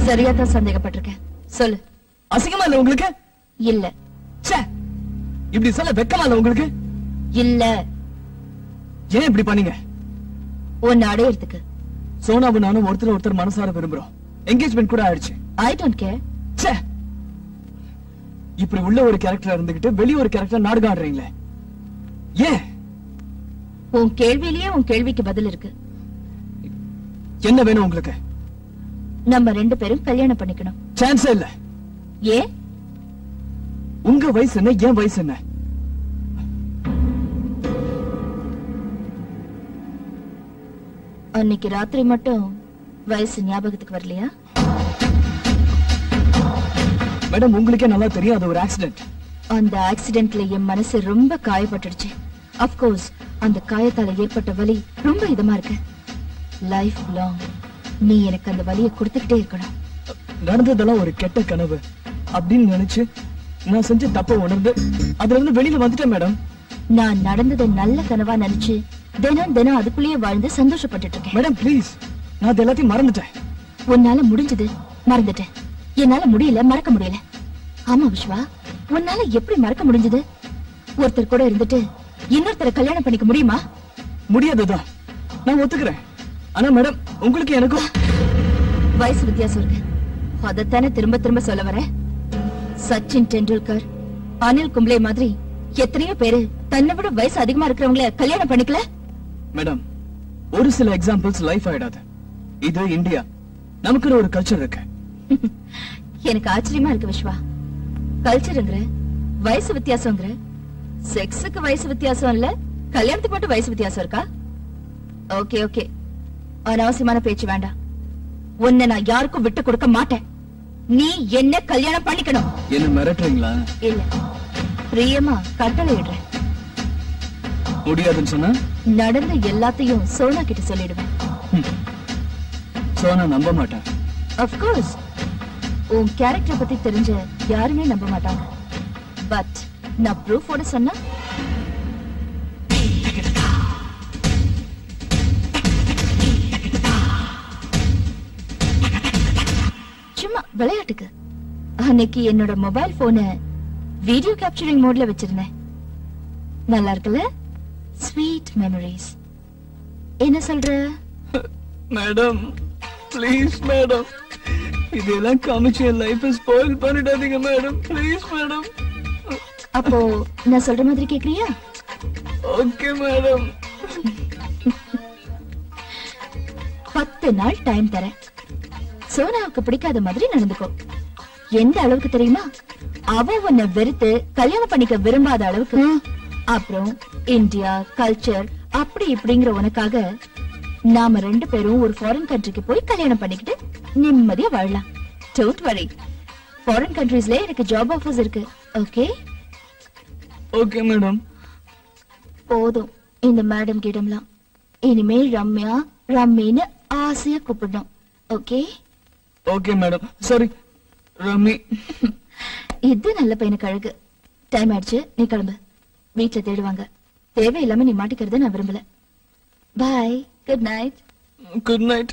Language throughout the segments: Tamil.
சரியா தான் சந்தேகப்பட்டிருக்கேன் சொல்லு அசிங்கமா இல்ல உங்களுக்கு இல்ல ச்சே இப்படி சொல்ல வெக்கமா இல்ல உங்களுக்கு இல்ல ஏன் இப்படி பண்ணீங்க உன்னை அடையறதுக்கு சோனாவும் நானும் ஒருத்தர் ஒருத்தர் மனசார விரும்புறோம் என்கேஜ்மெண்ட் கூட ஆயிடுச்சு ஐ டோன்ட் கேர் ச்சே இப்படி உள்ள ஒரு கேரக்டர் இருந்துகிட்டு வெளிய ஒரு கேரக்டர் நாடகம் ஆடுறீங்களே ஏன் உன் கேள்வியிலேயே உன் கேள்விக்கு பதில் இருக்கு என்ன வேணும் உங்களுக்கு நம்ம ரெண்டு பேரும் கல்யாணம் பண்ணிக்கணும் சான்ஸே இல்ல ஏன் உங்க வயசு என்ன என் வயசு என்ன அன்னைக்கு ராத்திரி மட்டும் வயசு ஞாபகத்துக்கு வரலையா மேடம் உங்களுக்கே நல்லா தெரியும் அது ஒரு ஆக்சிடென்ட் அந்த ஆக்சிடென்ட்ல என் மனசு ரொம்ப காயப்பட்டுடுச்சு அப்கோர்ஸ் அந்த காயத்தால ஏற்பட்ட வலி ரொம்ப இதமா இருக்கு லைஃப் லாங் நீ எனக்கு அந்த வலியை கொடுத்துக்கிட்டே இருக்கணும் நடந்ததெல்லாம் ஒரு கெட்ட கனவு அப்படின்னு நினைச்சு நான் செஞ்ச தப்ப உணர்ந்து அதுல இருந்து வெளியில வந்துட்டேன் மேடம் நான் நடந்ததை நல்ல கனவா நினைச்சு தினம் தினம் அதுக்குள்ளேயே வாழ்ந்து சந்தோஷப்பட்டுட்டு இருக்கேன் மேடம் ப்ளீஸ் நான் அது எல்லாத்தையும் மறந்துட்டேன் உன்னால முடிஞ்சது மறந்துட்டேன் என்னால முடியல மறக்க முடியல ஆமா விஸ்வா உன்னால எப்படி மறக்க முடிஞ்சது ஒருத்தர் கூட இருந்துட்டு இன்னொருத்தரை கல்யாணம் பண்ணிக்க முடியுமா முடியாதுதான் நான் ஒத்துக்கிறேன் ஆனா மேடம் உங்களுக்கு எனக்கும் வயசு வித்தியாசம் இருக்கு அதைத்தானே திரும்ப திரும்ப சொல்ல வரேன் சச்சின் டெண்டுல்கர் அனில் கும்ப்ளே மாதிரி எத்தனையோ பேரு தன்னை விட வயசு அதிகமா இருக்கிறவங்கள கல்யாணம் பண்ணிக்கல மேடம் ஒரு சில எக்ஸாம்பிள்ஸ் லைஃப் ஆயிடாது இது இந்தியா நமக்குன்னு ஒரு கல்ச்சர் இருக்கு எனக்கு ஆச்சரியமா இருக்கு விஸ்வா கல்ச்சருங்கிற வயசு வித்தியாசங்கிற செக்ஸுக்கு வயசு வித்தியாசம் இல்ல கல்யாணத்துக்கு மட்டும் வயசு வித்தியாசம் இருக்கா ஓகே ஓகே அனாவசியமான பேச்சு வேண்டாம் உன்னை நான் யாருக்கும் விட்டு கொடுக்க மாட்டேன் நீ என்ன கல்யாணம் பண்ணிக்கணும் என்ன மிரட்டுறீங்களா இல்ல பிரியமா கட்டளை இடுறேன் முடியாதுன்னு சொன்னா நடந்த எல்லாத்தையும் சோனா கிட்ட சொல்லிடுவேன் சோ நான் நம்ப மாட்டேன் அப்கோர்ஸ் உன் கேரக்டர் பத்தி தெரிஞ்ச யாருமே நம்ப மாட்டாங்க பட் நான் ப்ரூஃபோட சொன்னா சும்மா விளையாட்டுக்கு அன்னைக்கு என்னோட மொபைல் போன வீடியோ கேப்சரிங் மோட்ல வச்சிருந்தேன் நல்லா இருக்குல்ல ஸ்வீட் மெமரிஸ் என்ன சொல்ற மேடம் ப்ளீஸ் மேடம் இதெல்லாம் காமிச்சு என் லைஃப் ஸ்பாயில் பண்ணிடாதீங்க மேடம் ப்ளீஸ் மேடம் அப்போ நான் சொல்ற மாதிரி கேக்குறியா ஓகே மேடம் பத்து நாள் டைம் தரேன் சோனாவுக்கு பிடிக்காத மாதிரி நடந்துக்கோ எந்த அளவுக்கு தெரியுமா அவ உன்னை வெறுத்து கல்யாணம் பண்ணிக்க விரும்பாத அளவுக்கு அப்புறம் இந்தியா கல்ச்சர் அப்படி இப்படிங்கிற உனக்காக நாம ரெண்டு பேரும் ஒரு ஃபாரின் கண்ட்ரிக்கு போய் கல்யாணம் பண்ணிக்கிட்டு நிம்மதியா வாழலாம் டோன்ட் வரி ஃபாரின் கண்ட்ரீஸ்ல எனக்கு ஜாப் ஆஃபர்ஸ் இருக்கு ஓகே ஓகே மேடம் போதும் இந்த மேடம் கிடம்லாம் இனிமே ரம்யா ரம்மின்னு ஆசையா கூப்பிடணும் okay okay madam sorry Rummy இது நல்ல பையனுக்கு அழகு டைம் ஆயிடுச்சு நீ கிளம்பு வீட்ல தேடுவாங்க தேவையில்லாம நீ மாட்டிக்கிறத நான் விரும்பல bye good night good night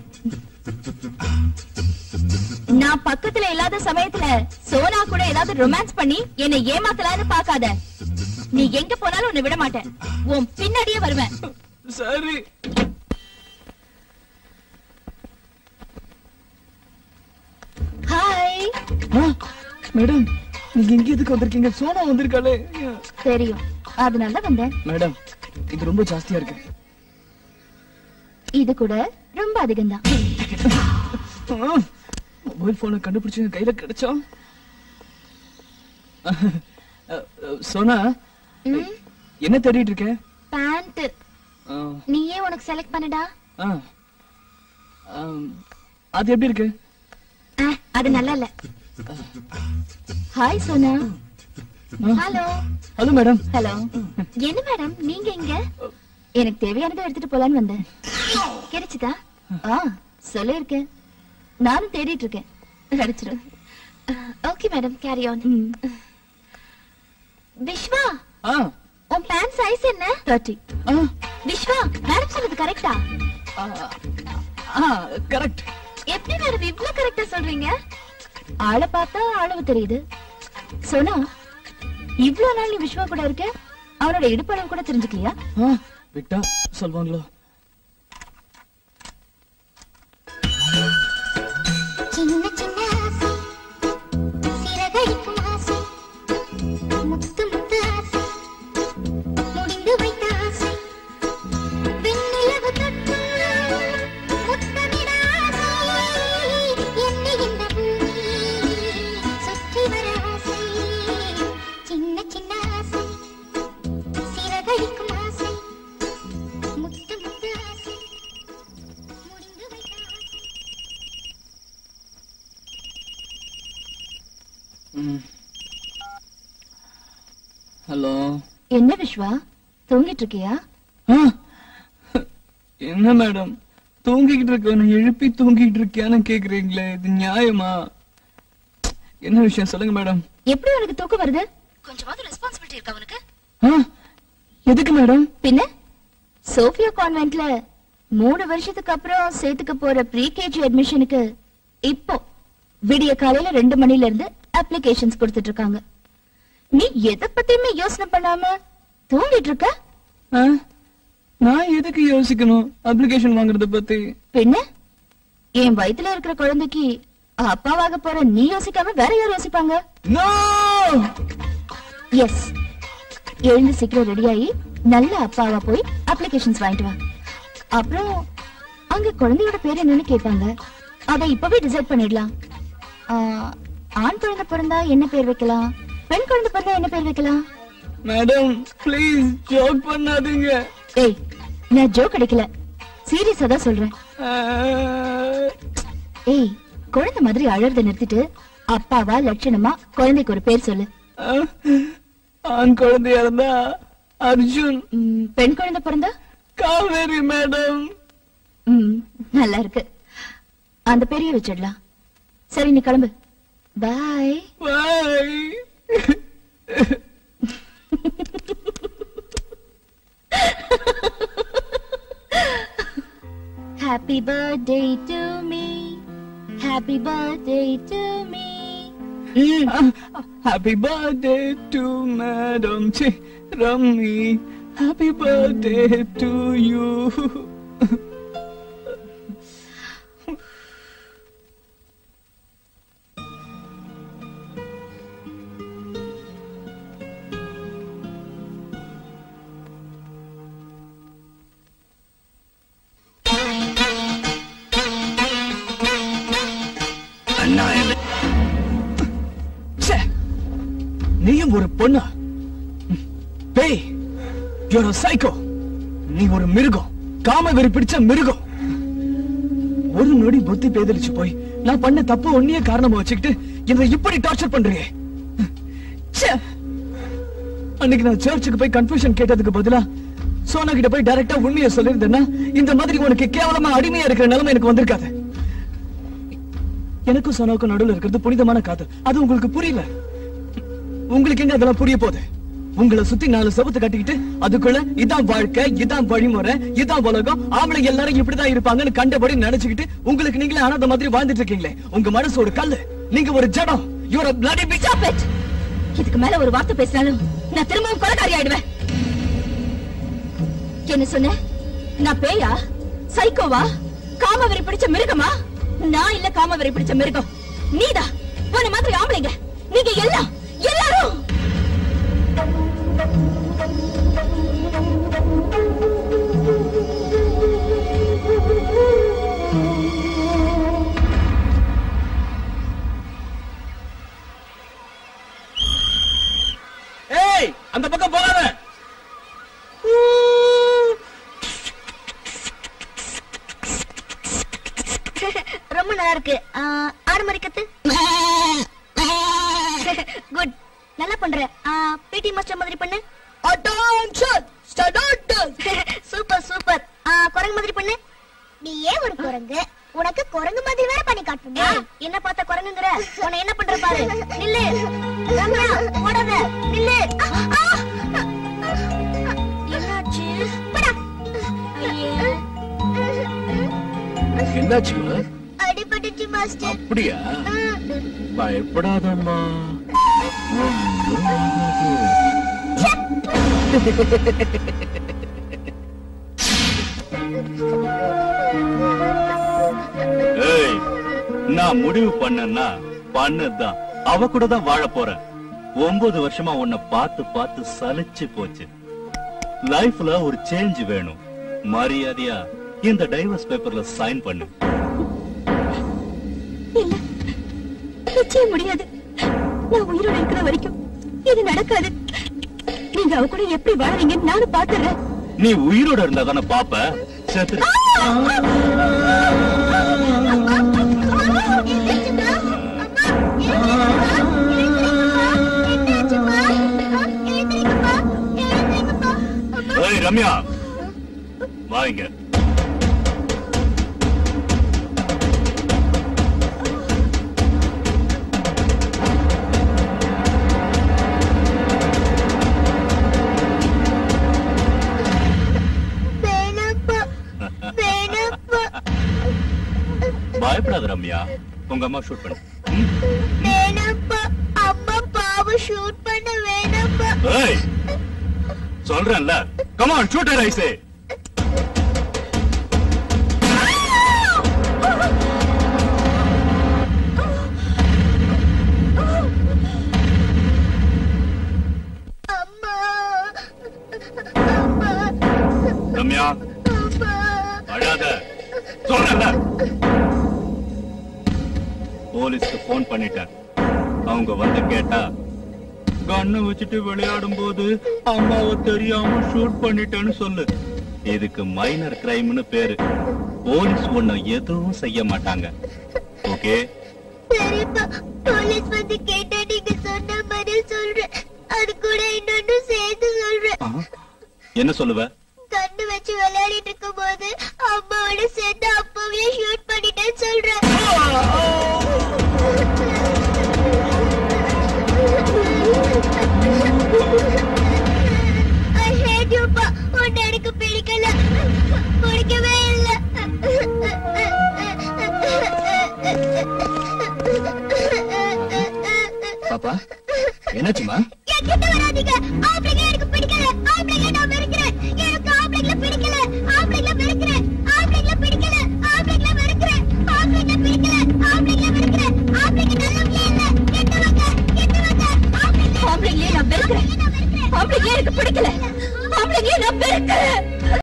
நான் பக்கத்துல இல்லாத சமயத்துல சோனா கூட ஏதாவது ரொமான்ஸ் பண்ணி என்னை ஏமாத்தலான்னு பாக்காத நீ எங்க போனாலும் உன்னை விட மாட்டேன் உன் பின்னாடியே வருவேன் சரி ஹாய் மேடம் நீங்க இங்க எதுக்கு வந்திருக்கீங்க சோனா வந்திருக்காளே தெரியும் அதனால தான் வந்தேன் மேடம் இது ரொம்ப ஜாஸ்தியா இருக்கு இது கூட ரொம்ப அதிகம்தான் மொபைல் போனை கண்டுபிடிச்சு என் கையில கிடைச்சா சோனா ம், என்ன தேடிட்டு இருக்க பேண்ட் ஆ, நீயே உனக்கு செலக்ட் பண்ணுடா ஆ. ஆம், அது எப்படி இருக்கு ஆ, அது நல்லா இல்ல hi Sona hello hello madam hello என்ன மேடம் நீங்க எங்க எனக்கு தேவையானதை எடுத்துட்டு போலான்னு வந்தேன் கிடைச்சுதா ஆ சொல்லிருக்கேன் நானும் தேடிட்டு இருக்கேன் கிடைச்சிடும் okay madam carry on Viswa ஆ உன் பேண்ட் சைஸ் என்ன தேர்ட்டி ஆ விஸ்வா மேடம் சொன்னது கரெக்டா ஆ கரெக்ட் எப்படி மேடம் இவ்ளோ கரெக்டா சொல்றீங்க ஆளை பார்த்தா அளவு தெரியுது சோனா இவ்ளோ நாள் நீ விஸ்வா கூட இருக்க அவனோட இடுப்பளவு கூட தெரிஞ்சுக்கலையா ஆ, விட்டா சொல்வாங்களோ சின்ன சின்ன ஆசை சிறகடிக்கும் ஆசை முத்து முத்து ஆசை முடிந்து வைத்த ஆசை வெண்ணிலவு தொட்டு முத்தமிட ஆசை என்னை இந்த பூமி சுற்றி வர ஆசை சின்ன சின்ன ஆசை சிறகடிக்கும் ஆசை முத்து முத்து ஆசை முடிந்து வைத்த ஆசை ஹலோ என்ன விஸ்வா தூங்கிட்டு இருக்கியா ஆ, என்ன மேடம் தூங்கிக்கிட்டு இருக்கவன எழுப்பி தூங்கிட்டு இருக்கியான்னு கேக்குறீங்களே இது நியாயமா என்ன விஷயம் சொல்லுங்க மேடம் எப்படி உனக்கு தூக்கம் வருது கொஞ்சமாவது ரெஸ்பான்சிபிலிட்டி இருக்கா உனக்கு ஆ, எதுக்கு மேடம் பின்ன சோஃபியா கான்வென்ட்ல மூணு வருஷத்துக்கு அப்புறம் சேர்த்துக்க போற ப்ரீ கேஜி அட்மிஷனுக்கு இப்போ விடிய காலையில ரெண்டு மணில இருந்து அப்ளிகேஷன்ஸ் கொடுத்துட்டு இருக்காங்க நீ எதை பத்தியுமே யோசனை பண்ணாம தூங்கிட்டு இருக்க ஆ, நான் எதுக்கு யோசிக்கணும் அப்ளிகேஷன் வாங்குறத பத்தி பின்ன என் வயித்துல இருக்கிற குழந்தைக்கு அப்பாவாக போற நீ யோசிக்காம வேற யார் யோசிப்பாங்க நோ எஸ் எழுந்து சீக்கிரம் ரெடியாகி நல்ல அப்பாவா போய் அப்ளிகேஷன்ஸ் வாங்கிட்டு வா அப்புறம் அங்க குழந்தையோட பேர் என்னன்னு கேட்பாங்க அதை இப்பவே டிசைட் பண்ணிடலாம் ஆ, ஆண் குழந்தை பிறந்தா என்ன பேர் வைக்கலாம் பெண் குழந்தை பிறந்தா என்ன பேர் வைக்கலாம் மேடம் ப்ளீஸ் ஜோக் பண்ணாதீங்க ஏய் நான் ஜோக் அடிக்கல சீரியஸா தான் சொல்றேன் ஆ, ஏய் குழந்தை மாதிரி அழறத நிறுத்திட்டு அப்பாவா லட்சணமா குழந்தைக்கு ஒரு பேர் சொல்லு ஆ, ஆண் குழந்தையா இருந்தா அர்ஜுன் ம், பெண் குழந்தை பிறந்தா காவேரி மேடம் ம், நல்லா இருக்கு அந்த பெரிய வச்சிடலாம் சரி நீ கிளம்பு bye bye happy birthday to me happy birthday to me Happy birthday to Madam Chi Rummy. Happy birthday to you. ச்சே, நீயும் ஒரு பொண்ணா பேய் யூர் சைக்கோ நீ ஒரு மிருகம் காம வெறி பிடிச்ச மிருகம் ஒரு நொடி புத்தி பேதலிச்சு போய் நான் பண்ண தப்பு ஒன்னியே காரணமா வச்சுக்கிட்டு என்னை இப்படி டார்ச்சர் பண்றியே ச்சே. அன்னைக்கு நான் சர்ச்சுக்கு போய் கன்ஃபியூஷன் கேட்டதுக்கு பதிலா சோனா கிட்ட போய் டைரக்டா உண்மையை சொல்லியிருந்தேன்னா இந்த மாதிரி உனக்கு கேவலமா அடிமையா இருக்கிற நிலைமை எனக்கு வந்திருக்காது எனக்கும் சோனாவுக்கும் நடுவுல இருக்கிறது புனிதமான காதல் அது உங்களுக்கு புரியல உங்களுக்கு எங்க அதெல்லாம் புரிய போகுது உங்களை சுத்தி நாலு செவத்து கட்டிக்கிட்டு அதுக்குள்ள இதான் வாழ்க்கை இதான் வழிமுறை இதான் உலகம் ஆம்பளை எல்லாரும் இப்படிதான் இருப்பாங்கன்னு கண்டபடி நினைச்சுக்கிட்டு உங்களுக்கு நீங்களே அனாத மாதிரி வாழ்ந்துட்டு இருக்கீங்களே உங்க மனசு ஒரு கல்லு நீங்க ஒரு ஜடம் your bloody bitch Stop it! இதுக்கு மேல ஒரு வார்த்தை பேசினாலும் நான் திரும்பவும் கொலைகாரி ஆயிடுவேன் என்ன சொன்ன நான் பேயா சைக்கோவா காமவெறி பிடிச்ச மிருகமா நான் இல்ல காமவெறி பிடிச்ச மிருகம் நீதான் உன்ன மாதிரி ஆம்பளைங்க நீங்க எல்லாம் எல்லாரும் ஏய் அந்த பக்கம் போகாத ரொம்ப நல்லா இருக்கு ஆ, ஆறு மணி கத்து குட் நல்லா பண்ற பிடி மாஸ்டர் மாதிரி பண்ணு சூப்பர் சூப்பர் குரங்கு மாதிரி பண்ணு நீ ஏன் ஒரு குரங்கு உனக்கு குரங்கு மாதிரி வேற பண்ணி காட்டுமா என்ன பார்த்த குரங்குங்கற உன்னை என்ன பண்ற பாரு நில்லு ரம்யா ஓடாத நில்லு ஆ, ஆ. என்னாச்சு போடா. ஐயே. என்னாச்சு அடிபட்டு அடிபட்டுச்சு மாஸ்டர் அப்படியா பயப்படாதம்மா ஒண்ணும் ஆகாது. ஏய் நான் முடிவு பண்ணேன்னா பண்ணதுதான் அவ கூட தான் வாழ போறேன் ஒன்பது வருஷமா உன்னை பார்த்து பார்த்து சலிச்சு போச்சு லைஃப்ல ஒரு சேஞ்ச் வேணும் மரியாதையா இந்த டைவர்ஸ் பேப்பர்ல சைன் பண்ணு இல்ல நிச்சயம் முடியாது நான் உயிரோட இருக்கிற வரைக்கும் இது நடக்காது நீங்க அவ கூட எப்படி வாழறீங்கன்னு நானும் பாத்துறேன் நீ உயிரோட இருந்தா தானே பாப்ப செத்துரு என்னாச்சுமா? அம்மா, எழுந்திருங்கம்மா. என்னாச்சும்மா? ஆ, எழுந்திருங்கம்மா. எழுந்திருங்கம்மா. அம்மா. ஏய் ரம்யா வாங்க வேணாம்ப்பா. வேணாம்ப்பா. பயப்படாத ரம்யா உங்க அம்மா ஷூட் பண்ணு வேணாம்ப்பா. அம்மா பாவம் ஷூட் பண்ண வேணாம்ப்பா ஏய் சொல்றேன்ல கமான் ஷூட்டர் ஐசே அம்மா அம்மா ரம்யா அம்மா அழாத சொல்றேன்ல போலீஸ்க்கு போன் பண்ணிட்டேன் அவங்க வந்து கேட்டா கண்ணை வச்சுட்டு விளையாடும் போது அம்மாவை தெரியாம ஷூட் பண்ணிட்டேன்னு சொல்லு இதுக்கு மைனர் கிரைம்னு பேரு போலீஸ் ஒண்ணு எதுவும் செய்ய மாட்டாங்க ஓகே சரிப்பா போலீஸ் வந்து கேட்டா நீங்க சொன்ன மாதிரி சொல்றேன் அது கூட இன்னொன்னு சேர்த்து சொல்றேன் என்ன சொல்லுவ கண்ணு வச்சு விளையாடிட்டு இருக்கும் போது அம்மாவோட சேர்ந்து அப்பவே ஷூட் பண்ணிட்டேன்னு சொல்றேன் I hate you, பா. உன்னை எனக்கு பிடிக்கல பிடிக்கவே இல்ல பாப்பா என்னாச்சுமா என்கிட்ட வராதீங்க ஆம்பளைங்க எனக்கு பிடிக்கல ஆம்பளைங்க நான் வெறுக்கிறேன் எனக்கு ஆம்பளைங்கள பிடிக்கல ஆம்பளைங்கள வெறுக்கிறேன் ஆம்பளைங்கள பிடிக்கல ஆம்பளைங்கள வெறுக்கிறேன் ஆம்பளைங்கள பிடிக்கல ஆம்பளைங்கள வெறுக்கிறேன் ஆம்பளைங்க நல்லவங்களே இல்ல கெட்டவங்க கெட்டவங்க ஆம்பளைங்க ஆம்பளைங்களே நான் வெறுக்கிறேன் நான் வெறுக்கிறேன் ஆம்பளைங்களே எனக்கு பிடிக்கல